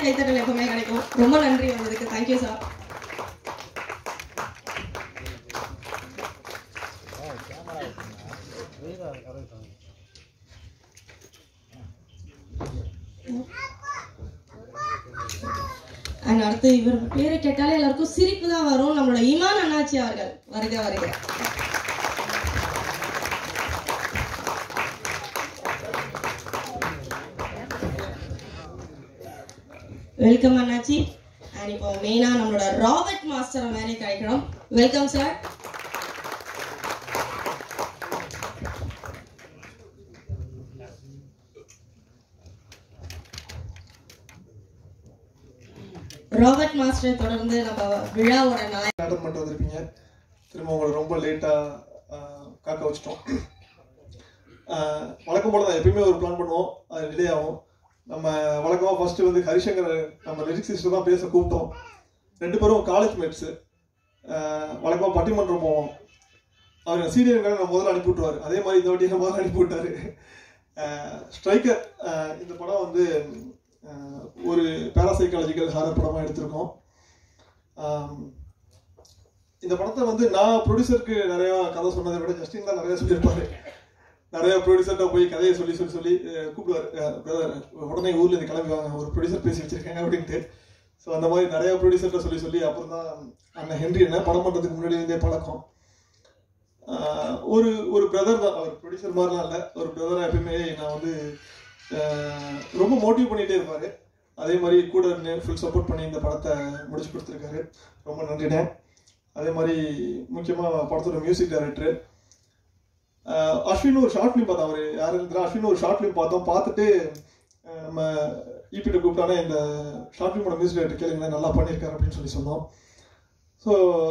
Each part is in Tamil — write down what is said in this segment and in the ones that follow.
கைத்தட்டல் எப்பவுமே கிடைக்கும் ரொம்ப நன்றி வந்ததுக்கு தேங்க்யூ சார் அண்ட் அடுத்து இவர் பேரை கேட்டாலே எல்லாருக்கும் சிரிப்பு தான் வரும் நம்மளோட இமான் அண்ணாச்சி அவர்கள் வருக வருக வெல்கம் அண்ணாச்சி அண்ட் இப்போ மெயினா நம்மளோட ராபர்ட் மாஸ்டர் மேலே கிடைக்கணும் வெல்கம் சார் ராபர்ட் மாஸ்டரை தொடர்ந்து நம்ம விழாவோட நாய் அட்டன் பண்ணிட்டு வந்திருப்பீங்க திரும்ப உங்களை ரொம்ப லேட்டாக காக்க வச்சிட்டோம் ஆஹ் வழக்கம் போல தான் எப்பயுமே ஒரு பிளான் பண்ணுவோம் அது டிலே ஆகும் நம்ம வழக்கமாக ஃபர்ஸ்ட் வந்து ஹரிசங்கர் நம்ம லிரிக்ஸ் சிஸ்டர் தான் பேச கூப்பிட்டோம் ரெண்டு பேரும் காலேஜ் மேட்ஸு வழக்கமாக பட்டிமன்றம் போவோம் அவர் சீனியருக்காக நம்ம முதல்ல அனுப்பி விட்டுருவாரு அதே மாதிரி இந்த வாட்டி முதல்ல அனுப்பி விட்டாரு ஸ்ட்ரைக்கர் இந்த படம் வந்து ஆஹ் ஒரு பேராசைக்காலஜிக்கல் ஹாரர் படமாக எடுத்திருக்கோம் ஆம், இந்த படத்தை வந்து நான் ப்ரொடியூசருக்கு நிறைய கதை சொன்னதை விட ஜஸ்டின் தான் நிறைய சொல்லியிருப்பாரு நிறைய ப்ரொடியூசர்கிட்ட போய் கதையை சொல்லி சொல்லி சொல்லி அஹ், கூப்பிடுவாரு அஹ், brother, உடனே ஊர்ல இருந்து கிளம்பி வாங்க ஒரு ப்ரொடியூசர் பேசி வச்சிருக்காங்க அப்படின்ட்டு ஸோ அந்த மாதிரி நிறைய ப்ரொடியூசர்கிட்ட சொல்லி சொல்லி அப்புறம் தான் அண்ணன் ஹென்றி என்ன படம் பண்ணுறதுக்கு முன்னாடி இருந்தே பழக்கம் ஆஹ், ஒரு ஒரு பிரதர் தான் அவர் ப்ரொடியூசர் மாதிரிலாம் இல்லை ஒரு பிரதராக எப்பயுமே நான் வந்து ஆஹ், ரொம்ப மோட்டிவ் பண்ணிகிட்டே இருப்பாரு அதே மாதிரி கூட இருந்து ஃபுல் சப்போர்ட் பண்ணி இந்த படத்தை முடிச்சு கொடுத்துருக்காரு ரொம்ப நன்றிண்ணே அதே மாதிரி முக்கியமாக படத்தோட மியூசிக் டைரக்டர் அஸ்வின் ஒரு ஷார்ட் ஃபிலிம் பார்த்தோம் அவர் யார் இருந்தா அஸ்வின் ஒரு ஷார்ட் ஃபிலிம் பார்த்தோம் பார்த்துட்டு அஹ், நம்ம ஈபிட்ட கூப்பிட்டானே இந்த ஷார்ட் ஃபிலிமோட மியூசிக் டைரக்டர் கேளுங்க நல்லா பண்ணியிருக்காரு அப்படின்னு சொல்லி சொன்னோம் ஸோ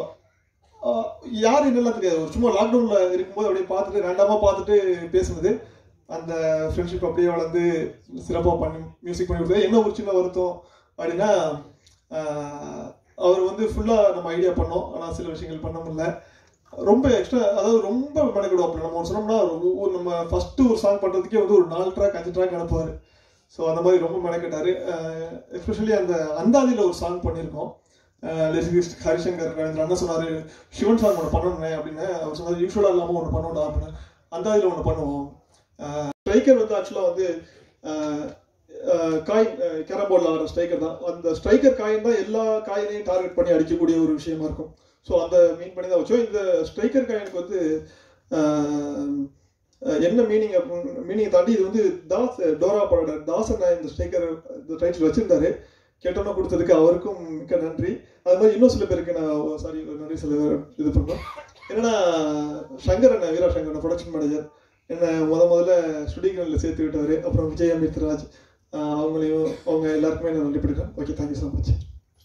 யார் என்னெல்லாம் தெரியாது ஒரு சும்மா லாக்டவுனில் இருக்கும்போது அப்படியே பார்த்துட்டு ரேண்டமாக பார்த்துட்டு பேசுனது அந்த ஃப்ரெண்ட்ஷிப் அப்படியே வளர்ந்து சிறப்பாக பண்ணி மியூசிக் பண்ணி கொடுத்தது என்ன ஒரு சின்ன வருத்தம் அப்படின்னா ஆஹ், அவர் வந்து ஃபுல்லாக நம்ம ஐடியா பண்ணோம் ஆனால் சில விஷயங்கள் பண்ண முடியல ரொம்ப எக்ஸ்ட்ரா அதாவது ரொம்ப மெனக்கிடுவாப்புல நம்ம ஒரு சொன்னோம்னா ஒரு ஒரு நம்ம ஃபஸ்ட்டு ஒரு சாங் பண்ணுறதுக்கே வந்து ஒரு நாலு ட்ராக் அஞ்சு ட்ராக் அனுப்புவார் ஸோ அந்த மாதிரி ரொம்ப மெனக்கிட்டாரு எஸ்பெஷலி அந்த அந்தாதியில் ஒரு சாங் பண்ணியிருக்கோம் லிரிசிஸ்ட் ஹரிசங்கர் கணேந்திரன் அண்ணன் சொன்னார் சிவன் சாங் ஒன்று பண்ணணும் அப்படின்னு அவர் சொன்னார் யூஸ்வலாக இல்லாமல் ஒன்று பண்ணணும்டா அப்படின்னு அந்தாதியில் ஒன்று பண்ணுவோம் ஸ்ட்ரைக்கர் வந்து ஆக்சுவலாக வந்து ஆஹ், ஆஹ், காயின் கேரம் போர்டில் ஆடுற ஸ்ட்ரைக்கர் தான் அந்த ஸ்ட்ரைக்கர் காயின் தான் எல்லா காயினையும் டார்கெட் பண்ணி அடிக்கக்கூடிய ஒரு விஷயமா இருக்கும் ஸோ அந்த மீன் பண்ணி தான் வச்சோம் இந்த ஸ்ட்ரைக்கர் காயினுக்கு வந்து ஆஹ், ஆஹ், என்ன மீனிங் மீனிங் தாண்டி இது வந்து தாஸ் டோரா படோட தாசன் இந்த ஸ்ட்ரைக்கர் இந்த டைட்டில் வச்சிருந்தாரு கேட்டோன்னா கொடுத்ததுக்கு அவருக்கும் மிக்க நன்றி அது மாதிரி இன்னும் சில பேருக்கு நான் சாரி நன்றி சில பேர் இது பண்ணுறோம் என்னன்னா சங்கர் அண்ணன் வீரா சங்கர் ப்ரொடக்ஷன் மேனேஜர் என்னை முத முதல்ல ஸ்டுடியோவில் சேர்த்து விட்டாரு அப்புறம் விஜய் அமித்ராஜ் ஆஹ் அவங்களையும் அவங்க எல்லாருக்குமே நான் நன்றி படிக்கிறேன் okay thank you so much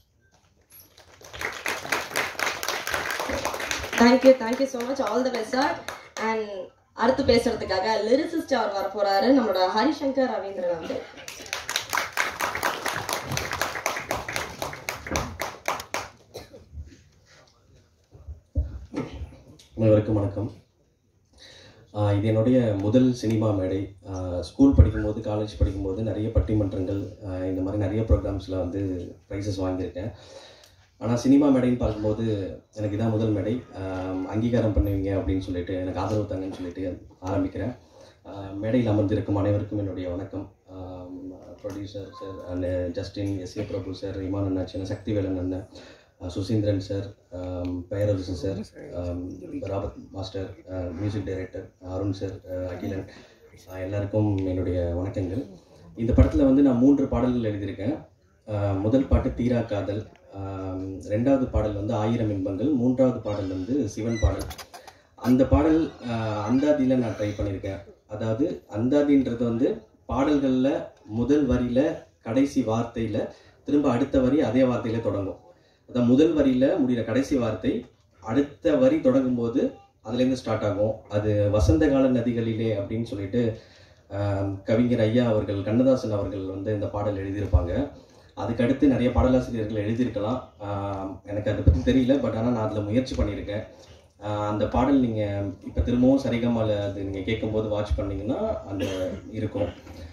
thank you thank you so much all the best sir and அடுத்து பேசுறதுக்காக லிரிசிஸ்ட் அவர் வர போறாரு நம்மளோட ஹரிசங்கர் ரவீந்திரன் வந்து அனைவருக்கும் வணக்கம் ஆஹ் இது என்னுடைய முதல் சினிமா மேடை ஆஹ் ஸ்கூல் படிக்கும்போது காலேஜ் படிக்கும்போது நிறைய பட்டிமன்றங்கள் ஆஹ் இந்த மாதிரி நிறைய ப்ரோக்ராம்ஸில் வந்து ப்ரைஸஸ் வாங்கியிருக்கேன் ஆனால் சினிமா மேடைன்னு பார்க்கும்போது எனக்கு இதான் முதல் மேடை ஆஹ் அங்கீகாரம் பண்ணுவீங்க அப்படின்னு சொல்லிட்டு எனக்கு ஆதரவு தாங்கன்னு சொல்லிட்டு ஆரம்பிக்கிறேன் ஆஹ் மேடையில் அமர்ந்திருக்கும் அனைவருக்கும் என்னுடைய வணக்கம் producer sir and Justin S A Prabhu sir Imman அண்ணாச்சி சக்திவேலன் அண்ணன் ஆஹ் சுசீந்திரன் சார் ஆம், பெயரரசு சார் ஆம், ராபர்ட் மாஸ்டர் ஆஹ் மியூசிக் டைரக்டர் அருண் சார் ஆஹ் அகிலன் ஆஹ் எல்லாருக்கும் என்னுடைய வணக்கங்கள் இந்த படத்தில் வந்து நான் மூன்று பாடல்கள் எழுதியிருக்கேன் ஆஹ் முதல் பாட்டு தீரா காதல் ஆம், ரெண்டாவது பாடல் வந்து ஆயிரம் இன்பங்கள் மூன்றாவது பாடல் வந்து சிவன் பாடல் அந்த பாடல் ஆஹ் அந்தாதியில் நான் ட்ரை பண்ணியிருக்கேன் அதாவது அந்தாதின்றது வந்து பாடல்களில் முதல் வரியில் கடைசி வார்த்தையில் திரும்ப அடுத்த வரி அதே வார்த்தையில தொடங்கும் அதான் முதல் வரியில முடிகிற கடைசி வார்த்தை அடுத்த வரி தொடங்கும் போது அதுலேருந்து ஸ்டார்ட் ஆகும் அது வசந்த கால நதிகளிலே அப்படின்னு சொல்லிட்டு ஆம், கவிஞர் ஐயா அவர்கள் கண்ணதாசன் அவர்கள் வந்து இந்த பாடல் எழுதியிருப்பாங்க அதுக்கடுத்து நிறைய பாடலாசிரியர்கள் எழுதியிருக்கலாம் ஆம், எனக்கு அதை பற்றி தெரியல பட் ஆனால் நான் அதில் முயற்சி பண்ணியிருக்கேன் ஆஹ் அந்த பாடல் நீங்கள் இப்போ திரும்பவும் சரிகமால அது நீங்கள் கேட்கும்போது வாட்ச் பண்ணீங்கன்னா அந்த இருக்கும்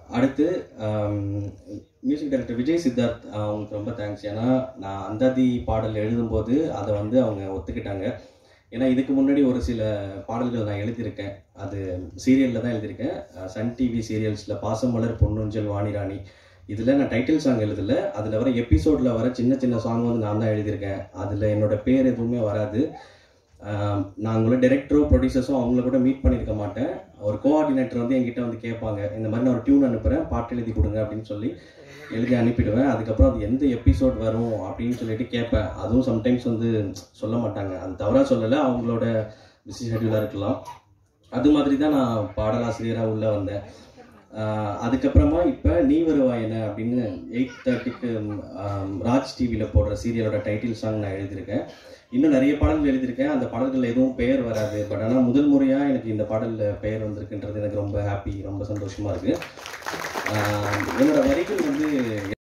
அடுத்து மியூசிக் டைரக்டர் விஜய் சித்தார்த் ஆஹ் அவங்களுக்கு ரொம்ப தேங்க்ஸ் ஏன்னா நான் அந்தாதி பாடல் எழுதும்போது அதை வந்து அவங்க ஒத்துக்கிட்டாங்க ஏன்னா இதுக்கு முன்னாடி ஒரு சில பாடல்கள் நான் எழுதியிருக்கேன் அது சீரியலில் தான் எழுதியிருக்கேன் அஹ் சன் டிவி சீரியல்ஸில் பாசமலர் பொன்னுஞ்சல் வாணிராணி இதில் நான் டைட்டில் சாங் எழுதல அதில் வர எபிசோடில் வர சின்ன சின்ன சாங் வந்து நான் தான் எழுதியிருக்கேன் அதில் என்னோட பேர் எதுவுமே வராது ஆஹ் நான் அவங்கள டேரக்டரோ ப்ரொடியூசர்ஸோ அவங்கள கூட மீட் பண்ணியிருக்க மாட்டேன் ஒரு கோஆர்டினேட்டர் வந்து என்கிட்ட வந்து கேட்பாங்க இந்த மாதிரி நான் ஒரு டியூன் அனுப்புகிறேன் பாட்டு எழுதி கொடுங்க அப்படின்னு சொல்லி எழுதி அனுப்பிடுவேன் அதுக்கப்புறம் அது எந்த எபிசோட் வரும் அப்படின்னு சொல்லிட்டு கேட்பேன் அதுவும் சம்டைம்ஸ் வந்து சொல்ல மாட்டாங்க அது தவறாக சொல்லலை அவங்களோட பிஸி ஷெட்யூலாக இருக்கலாம் அது மாதிரி தான் நான் பாடலாசிரியராக உள்ளே வந்தேன் ஆஹ் அதுக்கப்புறமா இப்போ நீ வருவாய் என்ன அப்படின்னு எயிட் தேர்ட்டிக்கு ராஜ் டிவியில் போடுற சீரியலோட டைட்டில் சாங் நான் எழுதியிருக்கேன் இன்னும் நிறைய பாடல்கள் எழுதியிருக்கேன் அந்த பாடல்கள் எதுவும் பெயர் வராது பட் ஆனால் முதல் முறையாக எனக்கு இந்த பாடலில் பெயர் வந்திருக்குன்றது எனக்கு ரொம்ப ஹாப்பி ரொம்ப சந்தோஷமாக இருக்குது என்னோட வரிகள் வந்து